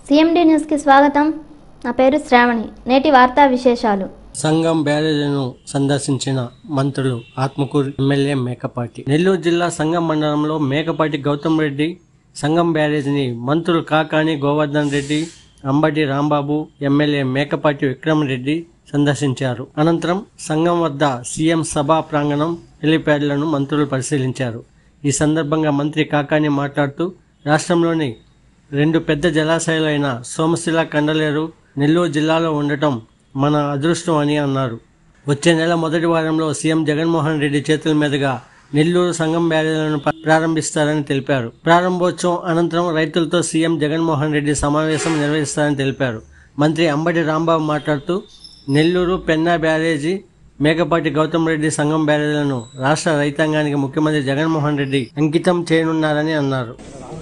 CMD న్యూస్కి స్వాగతం నా పేరు శ్రావణి నేటి వార్తా విశేషాలు సంగం బ్యారేజీలను సందర్శించిన మంత్రులు ఆత్మకూరు ఎమ్మెల్యే మేకపాటి నెల్లూరు జిల్లా సంగం మండలంలో మేకపాటి గౌతమ్ రెడ్డి సంగం బ్యారేజీని మంత్రులు కాకాని గోవర్ధన్ రెడ్డి అంబటి రాంబాబు ఎమ్మెల్యే మేకపాటి విక్రమరెడ్డి సందర్శించారు అనంతరం సంగం వద్ద సీఎం సభా ప్రాంగణం హెలిప్యాడ్లను మంత్రులు పరిశీలించారు ఈ సందర్భంగా మంత్రి కాకాని మాట్లాడుతూ రాష్ట్రంలోని రెండు పెద్ద జలాశయాలైన సోమశిల కండలేరు నెల్లూరు జిల్లాలో ఉండటం మన అదృష్టం అని అన్నారు వచ్చే నెల మొదటి వారంలో సీఎం జగన్మోహన్ రెడ్డి చేతుల మీదుగా నెల్లూరు సంఘం బ్యారేజీలను ప- ప్రారంభిస్తారని తెలిపారు ప్రారంభోత్సవం అనంతరం రైతులతో సీఎం జగన్మోహన్ రెడ్డి సమావేశం నిర్వహిస్తారని తెలిపారు మంత్రి అంబటి రాంబాబు మాట్లాడుతూ నెల్లూరు పెన్నా బ్యారేజీ మేకపాటి గౌతమ్ రెడ్డి సంఘం బ్యారేజీలను రాష్ట్ర రైతాంగానికి ముఖ్యమంత్రి జగన్మోహన్ రెడ్డి అంకితం చేయనున్నారని అన్నారు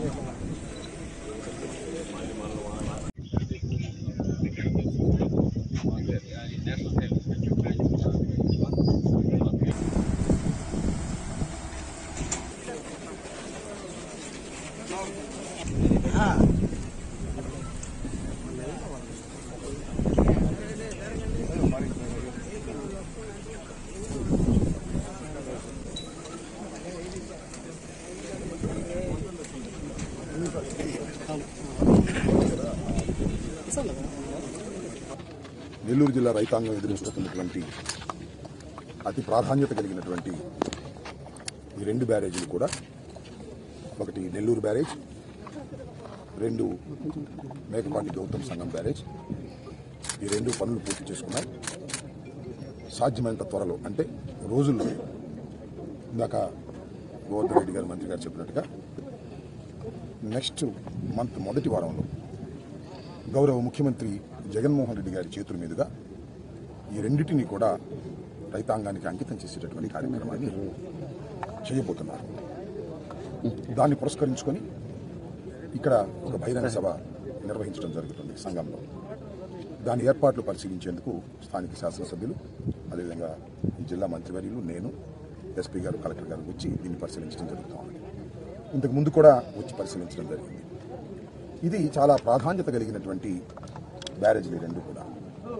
నెల్లూరు జిల్లా రైతాంగం ఎదురుస్తున్నటువంటి అతి ప్రాధాన్యత కలిగినటువంటి ఈ రెండు బ్యారేజీలు కూడా ఒకటి నెల్లూరు బ్యారేజ్ రెండు మేకపాటి గౌతమ్ సంఘం బ్యారేజ్ ఈ రెండు పనులు పూర్తి చేసుకున్నాయి సాధ్యమైనంత త్వరలో అంటే రోజుల్లో ఇందాక గోవర్ధన్ రెడ్డి గారు మంత్రి గారు చెప్పినట్టుగా నెక్స్ట్ మంత్ మొదటి వారంలో గౌరవ ముఖ్యమంత్రి జగన్మోహన్ రెడ్డి గారి చేతుల మీదుగా ఈ రెండింటిని కూడా రైతాంగానికి అంకితం చేసేటటువంటి కార్యక్రమాన్ని చేయబోతున్నారు దాన్ని పురస్కరించుకొని ఇక్కడ ఒక బహిరంగ సభ నిర్వహించడం జరుగుతుంది సంఘంలో దాని ఏర్పాట్లు పరిశీలించేందుకు స్థానిక శాసనసభ్యులు అదేవిధంగా ఈ జిల్లా మంత్రివర్యులు నేను ఎస్పీ గారు కలెక్టర్ గారు వచ్చి దీన్ని పరిశీలించడం జరుగుతోంది ఇంతకు ముందు కూడా వచ్చి పరిశీలించడం జరిగింది ఇది చాలా ప్రాధాన్యత కలిగినటువంటి బ్యారేజీలు ఈ రెండు కూడా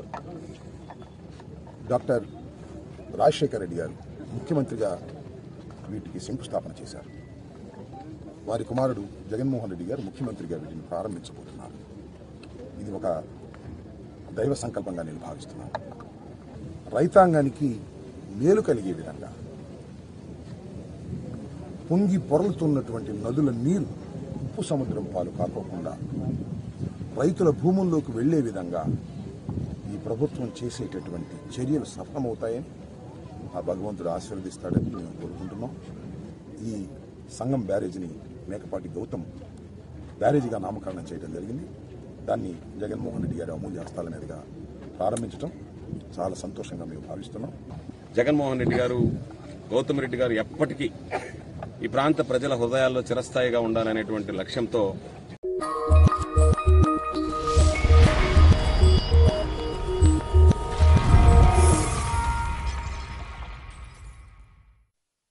డాక్టర్ రాజశేఖర్ రెడ్డి గారు ముఖ్యమంత్రిగా వీటికి శంకుస్థాపన చేశారు వారి కుమారుడు జగన్మోహన్ రెడ్డి గారు ముఖ్యమంత్రిగా వీటిని ప్రారంభించబోతున్నారు ఇది ఒక దైవ సంకల్పంగా నేను భావిస్తున్నాను రైతాంగానికి మేలు కలిగే విధంగా పొంగి పొరలుతున్నటువంటి నదుల నీరు ఉప్పు సముద్రం పాలు కాకోకుండా రైతుల భూముల్లోకి వెళ్లే విధంగా ఈ ప్రభుత్వం చేసేటటువంటి చర్యలు సఫలమవుతాయని ఆ భగవంతుడు ఆశీర్వదిస్తాడని మేము కోరుకుంటున్నాం ఈ సంఘం బ్యారేజీని మేకపాటి గౌతమ్ బ్యారేజీగా నామకరణం చేయడం జరిగింది దాన్ని జగన్మోహన్ రెడ్డి గారి అమూల్య హస్తాల మీదుగా ప్రారంభించడం చాలా సంతోషంగా మేము భావిస్తున్నాం జగన్మోహన్ రెడ్డి గారు గౌతమ్ రెడ్డి గారు ఎప్పటికీ ఈ ప్రాంత ప్రజల హృదయాల్లో చిరస్థాయిగా ఉండాలనేటువంటి లక్ష్యంతో